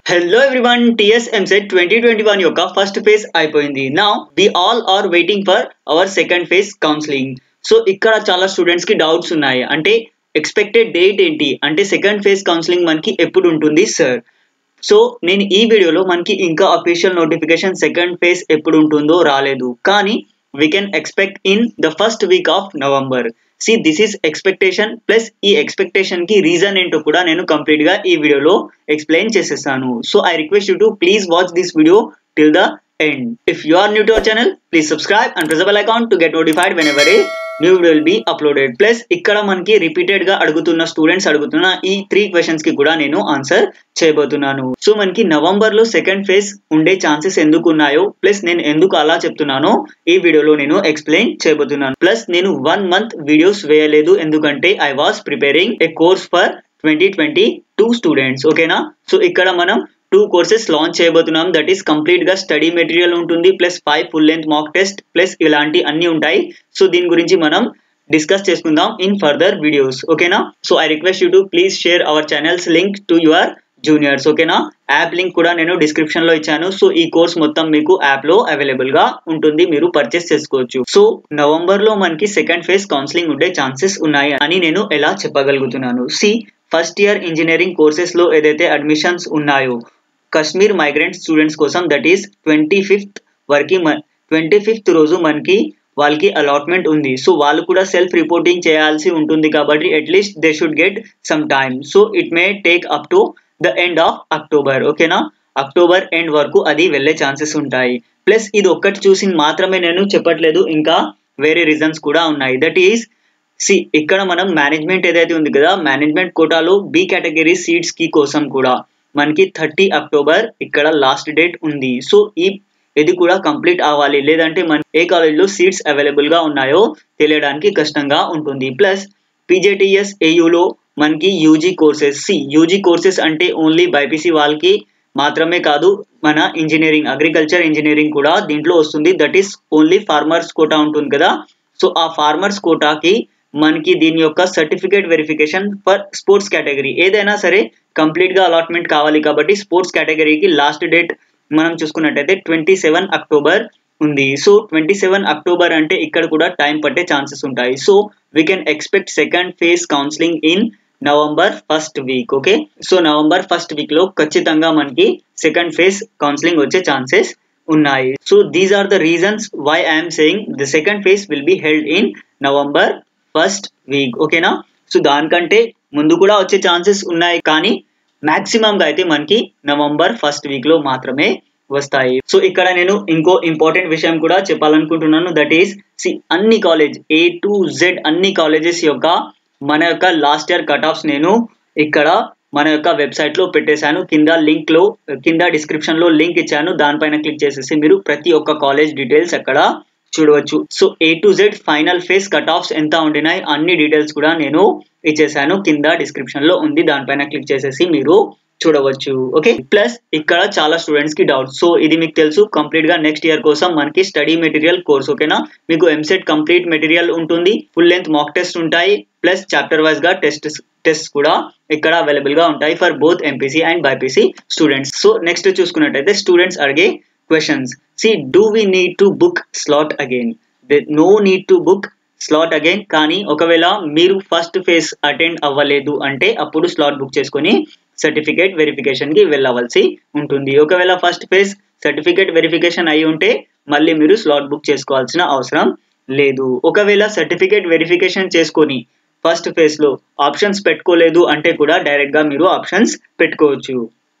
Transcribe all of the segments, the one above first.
hello everyone TS EAMCET twenty twenty one యొక్క first phase అయిపోయింది నా we all are waiting for our second phase counselling so ఇక్కడ చాలా students కి doubts ఉన్నాయి అంటే ఎక్స్పెక్టెడ్ డేట్ ఏంటి అంటే సెకండ్ ఫేజ్ కౌన్సిలింగ్ మనకి ఎప్పుడు ఉంటుంది సార్ సో నేను ఈ వీడియోలో మనకి ఇంకా అఫీషియల్ నోటిఫికేషన్ సెకండ్ ఫేజ్ ఎప్పుడు ఉంటుందో రాలేదు కానీ we can expect in the first week of November see this is expectation plus ఈ ఎక్స్పెక్టేషన్ కి రీజన్ ఏంటో కూడా నేను కంప్లీట్ గా ఈ వీడియోలో ఎక్స్ప్లెయిన్ చేసేస్తాను so I request you to please watch this video till the end if you are new to our channel please subscribe and press bell icon to get notified whenever a new video will be uploaded plus ఇక్కడ మనకి repeated గా అడుగుతున్న students అడుగుతున్న ఈ three questions కి కూడా నేను answer చేయబోతున్నాను సో మనకి నవంబర్ లో సెకండ్ ఫేజ్ ఉండే ఛాన్సెస్ ఎందుకు ఉన్నాయో ప్లస్ నేను ఎందుకు అలా చెప్తున్నానో ఈ వీడియోలో నేను ఎక్స్ప్లెయిన్ చేయబోతున్నాను ప్లస్ నేను వన్ మంత్ వీడియోస్ వేయలేదు ఎందుకంటే I was preparing a course for twenty twenty two students ఓకేనా సో ఇక్కడ మనం టూ కోర్సెస్ లాంచ్ చేయబోతున్నాం దట్ ఈస్ కంప్లీట్ గా స్టడీ మెటీరియల్ ఉంటుంది plus five full length mock test plus ఇలాంటి అన్ని ఉంటాయి సో దీని గురించి మనం డిస్కస్ చేసుకుందాం ఇన్ ఫర్దర్ వీడియోస్ ఓకేనా so I request you to please share our channels link to your juniors ఓకేనా యాప్ లింక్ కూడా నేను డిస్క్రిప్షన్ లో ఇచ్చాను సో ఈ కోర్స్ మొత్తం మీకు యాప్ లో అవైలబుల్ గా ఉంటుంది మీరు పర్చేస్ చేసుకోవచ్చు సో నవంబర్ లో మనకి సెకండ్ ఫేజ్ కౌన్సిలింగ్ ఉండే ఛాన్సెస్ ఉన్నాయి అని నేను ఎలా చెప్పగలుగుతున్నాను see first year engineering courses లో ఏదైతే అడ్మిషన్స్ ఉన్నాయో కశ్మీర్ మైగ్రెంట్ స్టూడెంట్స్ కోసం దట్ ఈస్ ట్వంటీ ఫిఫ్త్ వరకు ట్వంటీ ఫిఫ్త్ రోజు మనకి వాళ్ళకి అలాట్మెంట్ ఉంది సో వాళ్ళు కూడా సెల్ఫ్ రిపోర్టింగ్ చేయాల్సి ఉంటుంది కాబట్టి at least they should get some time so it may take up to the end of October ఓకేనా అక్టోబర్ ఎండ్ వరకు అది వెళ్ళే ఛాన్సెస్ ఉంటాయి ప్లస్ ఇది ఒక్కటి చూసి మాత్రమే నేను చెప్పట్లేదు ఇంకా వేరే రీజన్స్ కూడా ఉన్నాయి దట్ ఈస్ సి ఇక్కడ మనం మేనేజ్మెంట్ ఏదైతే ఉంది కదా మేనేజ్మెంట్ కోటాలో బి కేటగిరీ సీట్స్ కి కోసం కూడా మనకి థర్టీ అక్టోబర్ ఇక్కడ లాస్ట్ డేట్ ఉంది సో ఈ ఇది కూడా కంప్లీట్ అవ్వాలి లేదంటే మన ఏ కాలేజ్లో సీట్స్ అవైలబుల్ గా ఉన్నాయో తెలియడానికి కష్టంగా ఉంటుంది ప్లస్ పీజేటీఎస్ ఏయులో మనకి UG courses see UG courses అంటే ఓన్లీ బైపీసీ వాళ్ళకి మాత్రమే కాదు మన ఇంజనీరింగ్ అగ్రికల్చర్ ఇంజనీరింగ్ కూడా దీంట్లో వస్తుంది that is only farmers quota ఉంటుంది కదా సో ఆ ఫార్మర్స్ కోటాకి మనకి దీని యొక్క certificate verification for sports category ఏదైనా సరే కంప్లీట్ గా అలాట్మెంట్ కావాలి కాబట్టి స్పోర్ట్స్ కేటగిరీకి లాస్ట్ డేట్ మనం చూసుకున్నట్టయితే ట్వంటీ సెవెన్ అక్టోబర్ ఉంది సో ట్వంటీ సెవెన్ అక్టోబర్ అంటే ఇక్కడ కూడా టైం పట్టే ఛాన్సెస్ ఉంటాయి so we can expect second phase counselling in November first week okay so November first week లో ఖచ్చితంగా మనకి సెకండ్ ఫేజ్ కౌన్సిలింగ్ వచ్చే ఛాన్సెస్ ఉన్నాయి so these are the reasons why I'm saying the second phase will be held in November first week ఓకేనా so దానికంటే ముందు కూడా వచ్చే ఛాన్సెస్ ఉన్నాయి కానీ మాక్సిమం గా అయితే మనకి నవంబర్ ఫస్ట్ వీక్ లో మాత్రమే వస్తాయి సో ఇక్కడ నేను ఇంకో ఇంపార్టెంట్ విషయం కూడా చెప్పాలనుకుంటున్నాను దట్ ఈస్ సి అన్ని కాలేజ్ ఏ టు జెడ్ అన్ని కాలేజెస్ యొక్క మన యొక్క లాస్ట్ ఇయర్ కట్ ఆఫ్స్ నేను ఇక్కడ మన యొక్క వెబ్సైట్ లో పెట్టేశాను కింద లింక్ లో కింద డిస్క్రిప్షన్ లో లింక్ ఇచ్చాను దానిపైన క్లిక్ చేసేసి మీరు ప్రతి ఒక్క కాలేజ్ డీటెయిల్స్ అక్కడ చూడవచ్చు so A to Z final phase cut offs ఎంత ఉండినాయి అన్ని డీటెయిల్స్ కూడా నేను ఇచ్చేసాను కింద డిస్క్రిప్షన్ లో ఉంది దానిపైన క్లిక్ చేసేసి మీరు చూడవచ్చు ఓకే ప్లస్ ఇక్కడ చాలా స్టూడెంట్స్ కి డౌట్ సో ఇది మీకు తెలుసు కంప్లీట్ గా నెక్స్ట్ ఇయర్ కోసం మనకి స్టడీ మెటీరియల్ కోర్స్ ఓకేనా మీకు ఎంసెట్ కంప్లీట్ మెటీరియల్ ఉంటుంది ఫుల్ లెంత్ మాక్ టెస్ట్ ఉంటాయి ప్లస్ చాప్టర్ వైజ్ గా టెస్ట్ టెస్ట్ కూడా ఇక్కడ అవైలబుల్ గా ఉంటాయి for both MPC and BiPC students so next చూసుకున్నట్టయితే స్టూడెంట్స్ అడిగే questions see do we need to book slot again no need to book slot again కానీ ఒకవేళ మీరు ఫస్ట్ ఫేజ్ అటెండ్ అవ్వలేదు అంటే అప్పుడు స్లాట్ బుక్ చేసుకొని సర్టిఫికేట్ వెరిఫికేషన్ కి వెళ్ళవలసి ఉంటుంది ఒకవేళ ఫస్ట్ ఫేజ్ సర్టిఫికేట్ వెరిఫికేషన్ అయి ఉంటే మళ్ళీ మీరు స్లాట్ బుక్ చేసుకోవాల్సిన అవసరం లేదు ఒకవేళ సర్టిఫికేట్ వెరిఫికేషన్ చేసుకొని ఫస్ట్ ఫేజ్ లో ఆప్షన్స్ పెట్టుకోలేదు అంటే కూడా డైరెక్ట్ గా మీరు ఆప్షన్స్ పెట్టుకోవచ్చు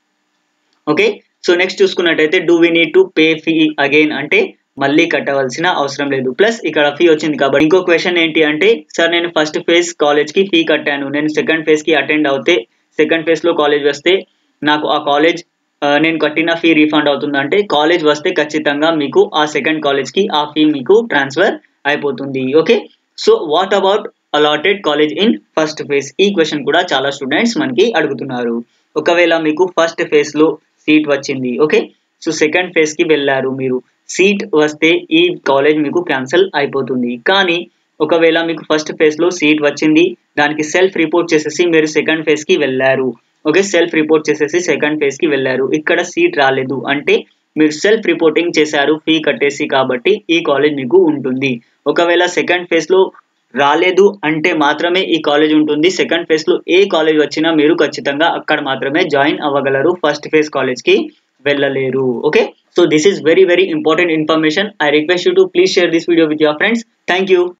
ఓకే సో నెక్స్ట్ చూసుకున్నట్టయితే do we need to pay fee again అంటే మళ్ళీ కట్టవలసిన అవసరం లేదు ప్లస్ ఇక్కడ ఫీ వచ్చింది కాబట్టి ఇంకో క్వశ్చన్ ఏంటి అంటే సార్ నేను ఫస్ట్ ఫేజ్ కాలేజ్ కి ఫీ కట్టాను నేను సెకండ్ ఫేజ్ కి అటెండ్ అవుతే సెకండ్ ఫేజ్ లో కాలేజ్ వస్తే నాకు ఆ కాలేజ్ నేను కట్టిన ఫీ రీఫండ్ అవుతుంది అంటే కాలేజ్ వస్తే ఖచ్చితంగా మీకు ఆ సెకండ్ కాలేజ్ కి ఆ ఫీ మీకు ట్రాన్స్ఫర్ అయిపోతుంది okay so what about allotted college in first phase ఈ క్వశ్చన్ కూడా చాలా స్టూడెంట్స్ మనకి అడుగుతున్నారు ఒకవేళ మీకు ఫస్ట్ ఫేజ్ లో సీట్ వచ్చింది ఓకే సో సెకండ్ ఫేజ్ కి వెళ్ళారు మీరు సీట్ వస్తే ఈ కాలేజ్ మీకు క్యాన్సిల్ అయిపోతుంది కానీ ఒకవేళ మీకు ఫస్ట్ ఫేజ్ లో సీట్ వచ్చింది దానికి సెల్ఫ్ రిపోర్ట్ చేసేసి మీరు సెకండ్ ఫేజ్ కి వెళ్ళారు ఓకే సెల్ఫ్ రిపోర్ట్ చేసేసి సెకండ్ ఫేజ్ కి వెళ్ళారు ఇక్కడ సీట్ రాలేదు అంటే మీరు సెల్ఫ్ రిపోర్టింగ్ చేశారు ఫీ కట్టేసి కాబట్టి ఈ కాలేజ్ మీకు ఉంటుంది ఒకవేళ సెకండ్ ఫేజ్ లో రాలేదు అంటే మాత్రమే ఈ కాలేజ్ ఉంటుంది సెకండ్ ఫేజ్ లో ఏ కాలేజ్ వచ్చినా మీరు ఖచ్చితంగా అక్కడ మాత్రమే జాయిన్ అవ్వగలరు ఫస్ట్ ఫేజ్ కాలేజ్ కి వెళ్ళలేరు okay so this is very very important information I request you to please share this video with your friends thank you